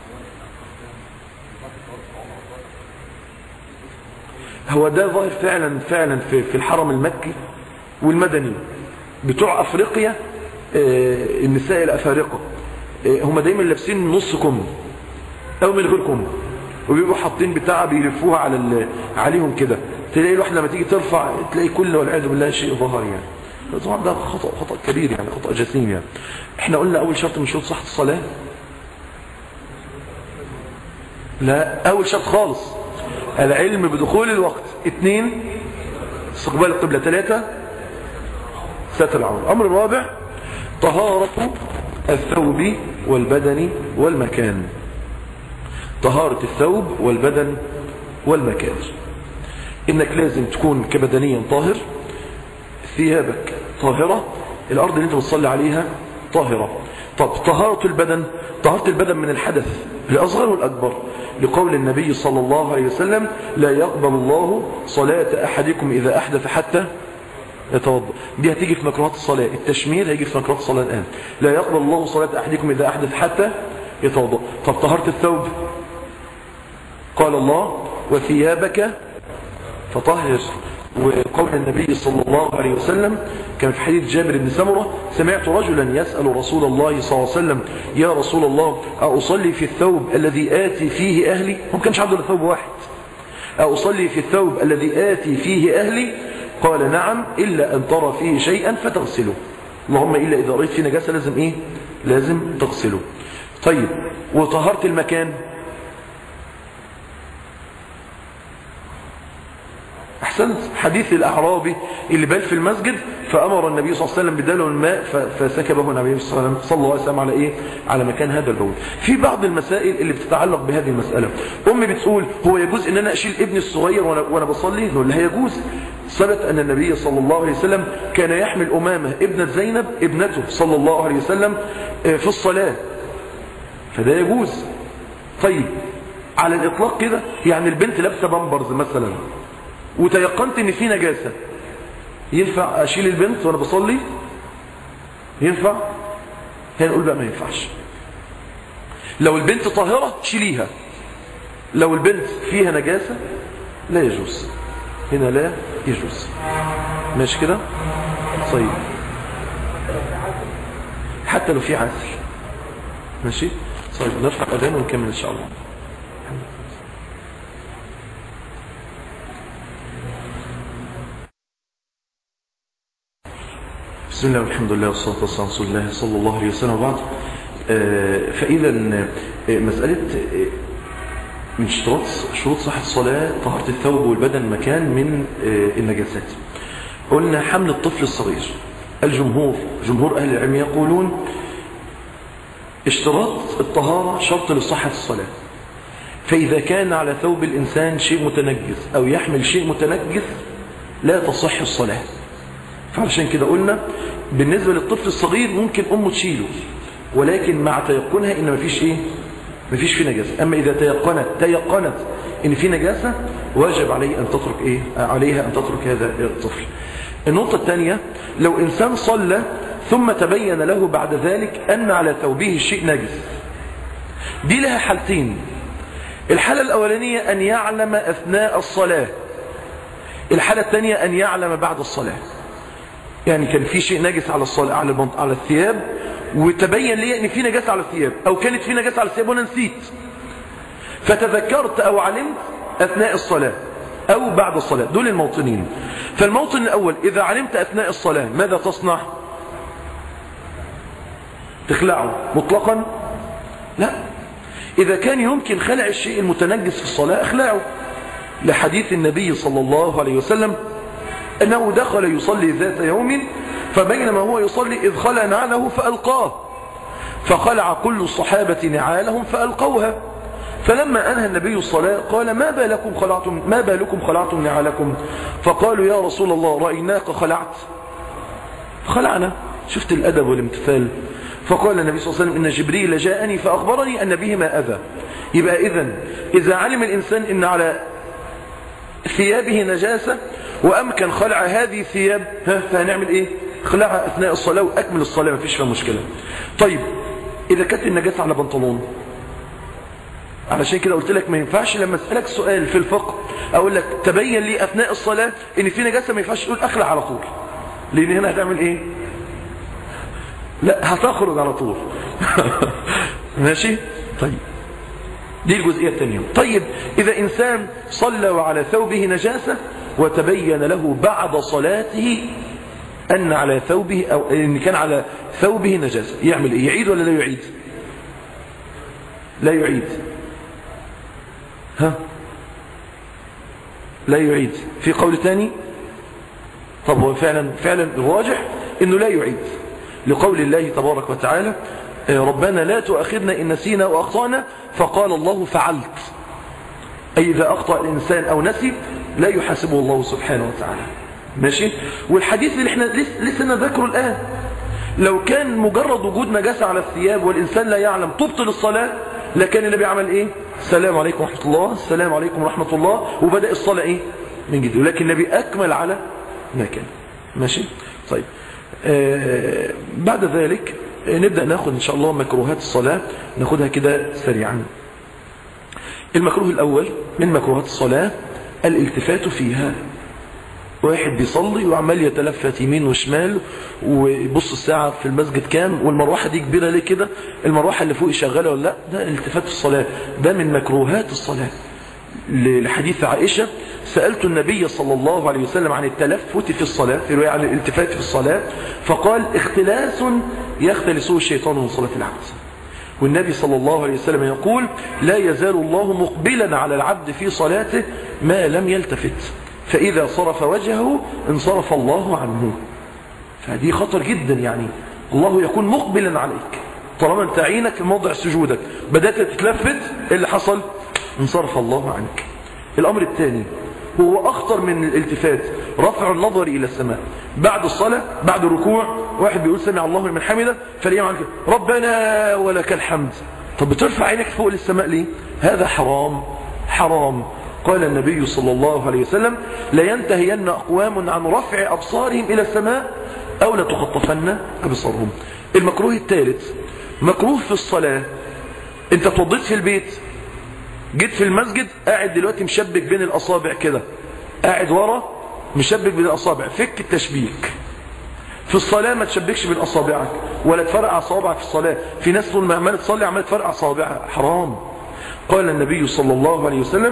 هو ده ظاهر فعلا فعلا في, في الحرم المكي والمدني بتوع افريقيا آه النساء الافارقه آه هم دايما لابسين نص كم او من غير كم وبيبقوا حاطين بتاع بيلفوها على عليهم كده تلاقي الواحده لما تيجي ترفع تلاقي كل والعياذ بالله شيء ظهر يعني طبعا ده خطا خطا كبير يعني خطا جسيم يعني احنا قلنا اول شرط من شروط صحه الصلاه لا اول شرط خالص العلم بدخول الوقت اثنين استقبال القبلة ثلاثة ستر العورة الأمر الرابع طهارة الثوب والبدن والمكان طهارة الثوب والبدن والمكان إنك لازم تكون كبدنيا طاهر ثيابك طاهرة الأرض اللي أنت بتصلي عليها طاهرة طب طهارة البدن طهارة البدن من الحدث الأصغر والأكبر لقول النبي صلى الله عليه وسلم لا يقبل الله صلاة أحدكم إذا أحدث حتى يتوضا دي هتيجي في مكروهات الصلاه التشمير هيجي في مكروهات الصلاه الان لا يقبل الله صلاه احدكم اذا احدث حتى يتوضا طب طهاره الثوب قال الله وثيابك فطهر وقول النبي صلى الله عليه وسلم كان في حديث جابر بن سمرة سمعت رجلا يسأل رسول الله صلى الله عليه وسلم يا رسول الله أصلي في الثوب الذي آتي فيه أهلي هم كانش عنده ثوب واحد أصلي في الثوب الذي آتي فيه أهلي قال نعم إلا أن ترى فيه شيئا فتغسله اللهم إلا إذا رأيت فيه نجاسة لازم إيه لازم تغسله طيب وطهرت المكان أحسنت حديث الأعرابي اللي بال في المسجد فأمر النبي صلى الله عليه وسلم بدلو الماء فسكبه النبي صلى الله عليه وسلم على إيه؟ على مكان هذا البول في بعض المسائل اللي بتتعلق بهذه المسألة أمي بتقول هو يجوز أن أنا أشيل ابني الصغير وأنا, وأنا بصلي نقول لها يجوز ثبت أن النبي صلى الله عليه وسلم كان يحمل أمامة ابنة زينب ابنته صلى الله عليه وسلم في الصلاة فده يجوز طيب على الإطلاق كده يعني البنت لابسة بامبرز مثلا وتيقنت ان في نجاسة ينفع اشيل البنت وانا بصلي ينفع هنا نقول بقى ما ينفعش لو البنت طاهرة شيليها لو البنت فيها نجاسة لا يجوز هنا لا يجوز ماشي كده طيب حتى لو في عسل ماشي طيب نرفع الاذان ونكمل ان شاء الله بسم الله والحمد لله والصلاة والسلام على رسول الله صلى الله عليه وسلم وبعد فإذا مسألة من اشتراط شروط صحة الصلاة طهارة الثوب والبدن مكان من النجاسات قلنا حمل الطفل الصغير الجمهور جمهور أهل العلم يقولون اشتراط الطهارة شرط لصحة الصلاة فإذا كان على ثوب الإنسان شيء متنجس أو يحمل شيء متنجس لا تصح الصلاة فعشان كده قلنا بالنسبة للطفل الصغير ممكن أمه تشيله ولكن مع تيقنها إن مفيش إيه مفيش فيه نجاسة أما إذا تيقنت تيقنت إن في نجاسة واجب عليه أن تترك إيه عليها أن تترك هذا الطفل النقطة الثانية لو إنسان صلى ثم تبين له بعد ذلك أن على ثوبه شيء نجس دي لها حالتين الحالة الأولانية أن يعلم أثناء الصلاة الحالة الثانية أن يعلم بعد الصلاة يعني كان في شيء نجس على الصلاة على البنط... على الثياب وتبين لي ان في نجاسة على الثياب او كانت في نجاسة على الثياب وانا نسيت فتذكرت او علمت اثناء الصلاة او بعد الصلاة دول الموطنين فالموطن الاول اذا علمت اثناء الصلاة ماذا تصنع تخلعه مطلقا لا اذا كان يمكن خلع الشيء المتنجس في الصلاة اخلعه لحديث النبي صلى الله عليه وسلم أنه دخل يصلي ذات يوم فبينما هو يصلي إذ خلع نعله فألقاه فخلع كل الصحابة نعالهم فألقوها فلما أنهى النبي الصلاة قال ما بالكم خلعتم, ما بالكم خلعتم نعالكم فقالوا يا رسول الله رأيناك خلعت خلعنا شفت الأدب والامتثال فقال النبي صلى الله عليه وسلم إن جبريل جاءني فأخبرني أن بهما أذى يبقى إذن إذا علم الإنسان إن على ثيابه نجاسة وأمكن خلع هذه الثياب فهنعمل إيه خلعها أثناء الصلاة وأكمل الصلاة مفيش فيها مشكلة طيب إذا كانت النجاسة على بنطلون علشان كده قلت لك ما ينفعش لما أسألك سؤال في الفقه أقول لك تبين لي أثناء الصلاة إن في نجاسة ما ينفعش تقول أخلع على طول لأن هنا هتعمل إيه لا هتخرج على طول ماشي طيب دي الجزئية الثانية طيب إذا إنسان صلى وعلى ثوبه نجاسة وتبين له بعد صلاته أن على ثوبه أو إن كان على ثوبه نجاسة يعمل إيه يعيد ولا لا يعيد لا يعيد ها لا يعيد في قول ثاني طب هو فعلا فعلا الراجح انه لا يعيد لقول الله تبارك وتعالى ربنا لا تؤاخذنا ان نسينا واخطانا فقال الله فعلت اي اذا اخطا الانسان او نسي لا يحاسبه الله سبحانه وتعالى ماشي والحديث اللي احنا لسه نذكره الان لو كان مجرد وجود نجاسه على الثياب والانسان لا يعلم تبطل الصلاه لكان النبي عمل ايه السلام عليكم ورحمه الله السلام عليكم ورحمه الله وبدا الصلاه ايه من جديد ولكن النبي اكمل على ما كان ماشي طيب آه بعد ذلك نبدأ ناخد إن شاء الله مكروهات الصلاة ناخدها كده سريعا المكروه الأول من مكروهات الصلاة الالتفات فيها واحد بيصلي وعمال يتلفت يمين وشمال ويبص الساعة في المسجد كام والمروحة دي كبيرة ليه كده المروحة اللي فوق شغالة ولا لا ده التفات في الصلاة ده من مكروهات الصلاة لحديث عائشة سألت النبي صلى الله عليه وسلم عن التلفت في الصلاة في رواية عن الالتفات في الصلاة فقال اختلاس يختلسه الشيطان من صلاة العبد والنبي صلى الله عليه وسلم يقول لا يزال الله مقبلا على العبد في صلاته ما لم يلتفت فإذا صرف وجهه انصرف الله عنه فهذه خطر جدا يعني الله يكون مقبلا عليك طالما انت عينك في موضع سجودك بدأت تتلفت اللي حصل انصرف الله عنك الأمر الثاني هو أخطر من الالتفات رفع النظر إلى السماء بعد الصلاة بعد الركوع واحد بيقول سمع الله لمن حمده فليه عنك ربنا ولك الحمد طب بترفع عينك فوق للسماء ليه هذا حرام حرام قال النبي صلى الله عليه وسلم لينتهين أقوام عن رفع أبصارهم إلى السماء أو لتخطفن أبصارهم المكروه الثالث مكروه في الصلاة انت توضيت في البيت جيت في المسجد قاعد دلوقتي مشبك بين الأصابع كده قاعد ورا مشبك بين الأصابع فك التشبيك في الصلاة ما تشبكش بين أصابعك ولا تفرقع صوابعك في الصلاة في ناس طول ما عمالة تصلي عمالة تفرقع صوابعها حرام قال النبي صلى الله عليه وسلم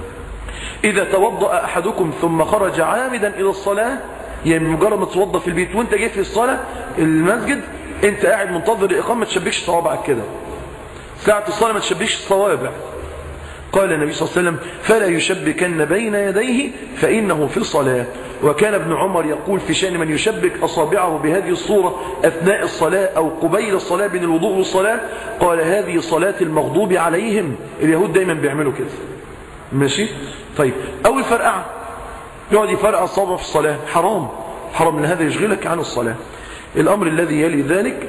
إذا توضأ أحدكم ثم خرج عامدا إلى الصلاة يعني مجرد ما تتوضأ في البيت وانت جاي في الصلاة المسجد انت قاعد منتظر الإقامة ما تشبكش صوابعك كده ساعة الصلاة ما تشبكش الصوابع قال النبي صلى الله عليه وسلم فلا يشبكن بين يديه فإنه في الصلاة وكان ابن عمر يقول في شأن من يشبك أصابعه بهذه الصورة أثناء الصلاة أو قبيل الصلاة بين الوضوء والصلاة قال هذه صلاة المغضوب عليهم اليهود دايما بيعملوا كده ماشي طيب أو الفرقعة يقعد يفرقع الصابع في الصلاة حرام حرام ان هذا يشغلك عن الصلاة الأمر الذي يلي ذلك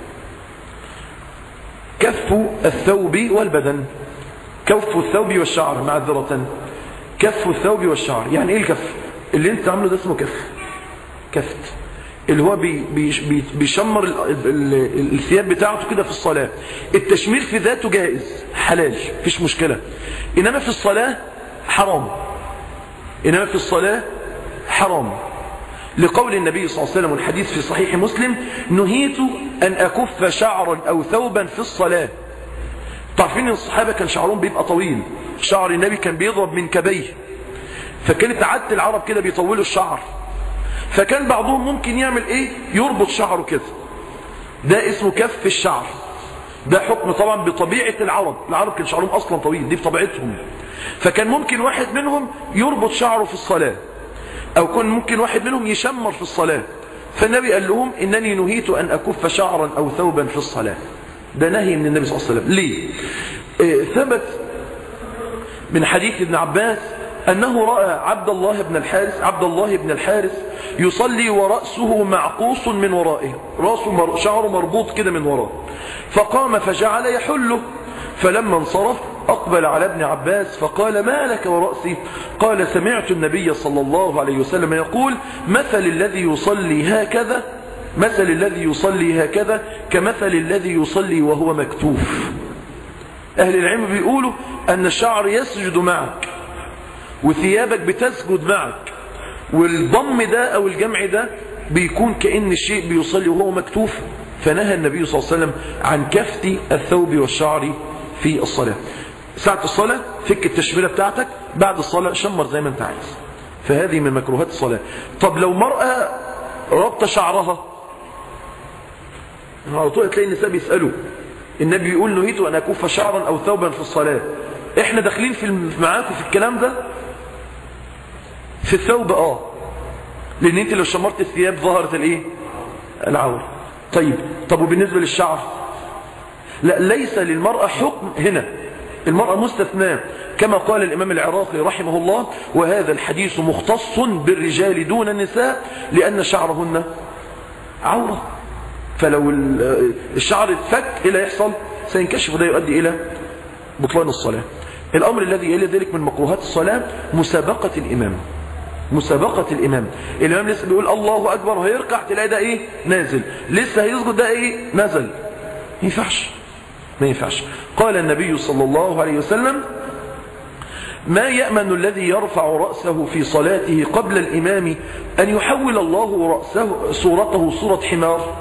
كف الثوب والبدن كف الثوب والشعر معذرة كف الثوب والشعر يعني ايه الكف اللي انت عامله ده اسمه كف كفت اللي هو بي بي بيشمر الثياب بتاعته كده في الصلاة التشمير في ذاته جائز حلال مفيش مشكلة إنما في الصلاة حرام إنما في الصلاة حرام لقول النبي صلى الله عليه وسلم الحديث في صحيح مسلم نهيت أن أكف شعرا أو ثوبا في الصلاة تعرفين ان الصحابة كان شعرهم بيبقى طويل شعر النبي كان بيضرب من كبيه فكانت عادة العرب كده بيطولوا الشعر فكان بعضهم ممكن يعمل ايه يربط شعره كده ده اسمه كف الشعر ده حكم طبعا بطبيعة العرب العرب كان شعرهم اصلا طويل دي بطبيعتهم فكان ممكن واحد منهم يربط شعره في الصلاة او كان ممكن واحد منهم يشمر في الصلاة فالنبي قال لهم انني نهيت ان اكف شعرا او ثوبا في الصلاة ده نهي من النبي صلى الله عليه وسلم ليه إيه ثبت من حديث ابن عباس أنه رأى عبد الله بن الحارث عبد الله بن الحارث يصلي ورأسه معقوص من ورائه رأسه مر... شعره مربوط كده من وراه فقام فجعل يحله فلما انصرف أقبل على ابن عباس فقال ما لك ورأسي قال سمعت النبي صلى الله عليه وسلم يقول مثل الذي يصلي هكذا مثل الذي يصلي هكذا كمثل الذي يصلي وهو مكتوف أهل العلم بيقولوا أن الشعر يسجد معك وثيابك بتسجد معك والضم ده أو الجمع ده بيكون كأن الشيء بيصلي وهو مكتوف فنهى النبي صلى الله عليه وسلم عن كفت الثوب والشعر في الصلاة ساعة الصلاة فك التشميرة بتاعتك بعد الصلاة شمر زي ما انت عايز فهذه من مكروهات الصلاة طب لو مرأة ربط شعرها على طول تلاقي النساء بيسألوا النبي بيقول نهيت أن أكف شعرا أو ثوبا في الصلاة احنا داخلين في معاكم في الكلام ده في الثوب اه لان انت لو شمرت الثياب ظهرت الايه العور طيب طب وبالنسبة للشعر لا ليس للمرأة حكم هنا المرأة مستثناة كما قال الإمام العراقي رحمه الله وهذا الحديث مختص بالرجال دون النساء لأن شعرهن عورة فلو الشعر اتفك إلى يحصل سينكشف وده يؤدي إلى بطلان الصلاة الأمر الذي يلي ذلك من مكروهات الصلاة مسابقة الإمام مسابقة الإمام الإمام لسه بيقول الله أكبر وهيركع تلاقي ده إيه نازل لسه هيسجد ده إيه نزل ما ينفعش ما ينفعش قال النبي صلى الله عليه وسلم ما يأمن الذي يرفع رأسه في صلاته قبل الإمام أن يحول الله رأسه صورته صورة حمار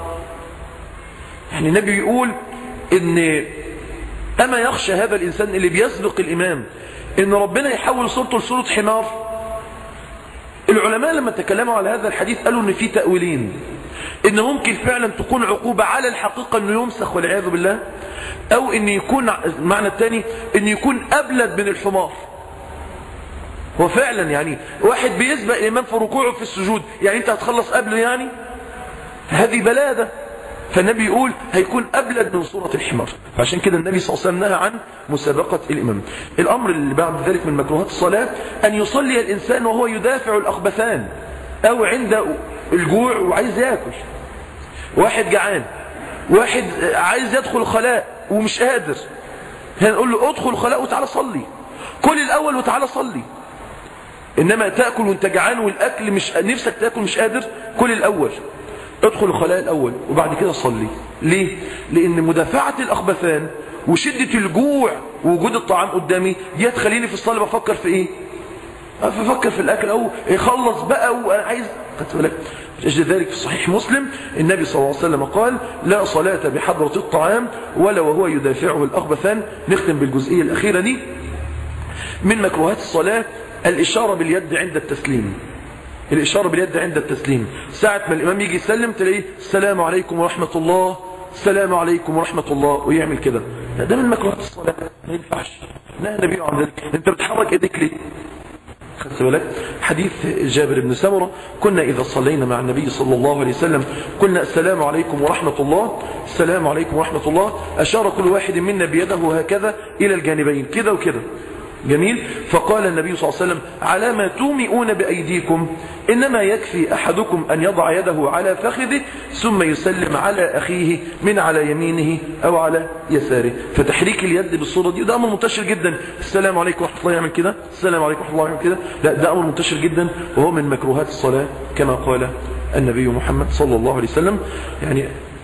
يعني النبي يقول إن أما يخشى هذا الإنسان اللي بيسبق الإمام إن ربنا يحول صورته لصورة حمار العلماء لما تكلموا على هذا الحديث قالوا إن في تأويلين إن ممكن فعلا تكون عقوبة على الحقيقة إنه يمسخ والعياذ بالله أو إن يكون المعنى الثاني إن يكون أبلد من الحمار هو فعلا يعني واحد بيسبق الإمام في ركوعه في السجود يعني أنت هتخلص قبله يعني هذه بلادة فالنبي يقول هيكون أبلد من صورة الحمار فعشان كده النبي صلى الله عليه وسلم نهى عن مسابقة الإمام الأمر اللي بعد ذلك من مكروهات الصلاة أن يصلي الإنسان وهو يدافع الأخبثان أو عند الجوع وعايز يأكل واحد جعان واحد عايز يدخل خلاء ومش قادر هنقول له ادخل خلاء وتعالى صلي كل الأول وتعالى صلي إنما تأكل وانت جعان والأكل مش نفسك تأكل مش قادر كل الأول ادخل الخلاء الأول وبعد كده صلي ليه؟ لأن مدافعة الأخبثان وشدة الجوع ووجود الطعام قدامي دي تخليني في الصلاة بفكر في إيه؟ بفكر في الأكل أو يخلص بقى وأنا عايز خدت بالك أجل ذلك في صحيح مسلم النبي صلى الله عليه وسلم قال لا صلاة بحضرة الطعام ولا وهو يدافعه الأخبثان نختم بالجزئية الأخيرة دي من مكروهات الصلاة الإشارة باليد عند التسليم الإشارة باليد عند التسليم ساعة ما الإمام يجي يسلم تلاقيه السلام عليكم ورحمة الله السلام عليكم ورحمة الله ويعمل كده ده من مكروهات الصلاة ما ينفعش لا النبي عن ذلك انت بتحرك ايديك ليه خدت بالك حديث جابر بن سمرة كنا إذا صلينا مع النبي صلى الله عليه وسلم قلنا السلام عليكم ورحمة الله السلام عليكم ورحمة الله أشار كل واحد منا بيده هكذا إلى الجانبين كده وكده جميل فقال النبي صلى الله عليه وسلم على ما تومئون بأيديكم إنما يكفي أحدكم أن يضع يده على فخذه ثم يسلم على أخيه من على يمينه أو على يساره فتحريك اليد بالصورة دي ده أمر منتشر جدا السلام عليكم ورحمة الله يعمل كده السلام عليكم ورحمة الله يعمل كده لا ده أمر منتشر جدا وهو من مكروهات الصلاة كما قال النبي محمد صلى الله عليه وسلم يعني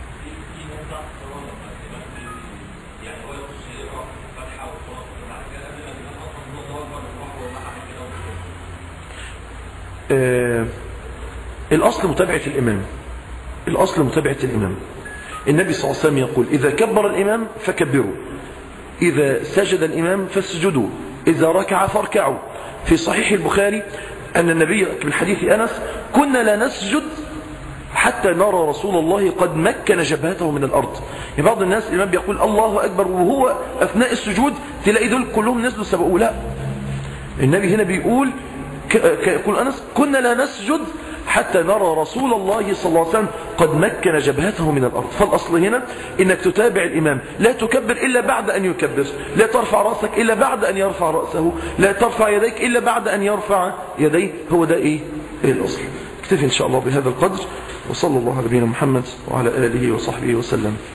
آه الأصل متابعة الإمام الأصل متابعة الإمام النبي صلى الله عليه وسلم يقول إذا كبر الإمام فكبروا إذا سجد الإمام فاسجدوا إذا ركع فاركعوا في صحيح البخاري أن النبي من حديث أنس كنا لا نسجد حتى نرى رسول الله قد مكن جبهته من الأرض يعني بعض الناس الإمام بيقول الله أكبر وهو أثناء السجود تلاقي دول كلهم نزلوا سبقوا لا النبي هنا بيقول يقول أنس كنا لا نسجد حتى نرى رسول الله صلى الله عليه وسلم قد مكن جبهته من الأرض فالأصل هنا إنك تتابع الإمام لا تكبر إلا بعد أن يكبر لا ترفع رأسك إلا بعد أن يرفع رأسه لا ترفع يديك إلا بعد أن يرفع يديه هو ده إيه, إيه الأصل اكتفي إن شاء الله بهذا القدر وصلى الله على نبينا محمد وعلى آله وصحبه وسلم